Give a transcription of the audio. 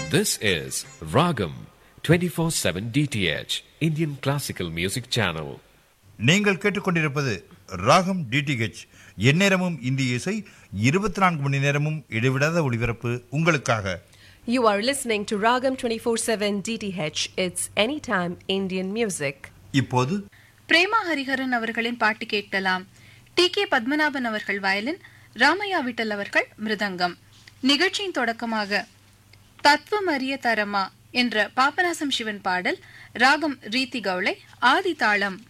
This is Ragam 24/7 DTH Indian Classical Music Channel. நீங்கள் கேட்டுக்கொண்டிருப்பது ராகம் டிடிஹெச் எந்நேரமும் இந்திய இசை இருபத்தி நான்கு மணி நேரமும் இடைவிடாத ஒளிபரப்பு உங்களுக்காக You are listening to Ragam 24/7 DTH. It's anytime Indian music. இப்போது பிரேமா ஹரிஹரன் அவர்களின் பாட்டு கேட்கலாம் டி கே பத்மநாபன் அவர்கள் வயலின் ராமையா விட்டல் அவர்கள் மிருதங்கம் நிகழ்ச்சியின் தொடக்கமாக தத்துவம் அறிய தரமா என்ற பாபநாசம் சிவன் பாடல் ராகம் ரீதி கவுளை ஆதி தாளம்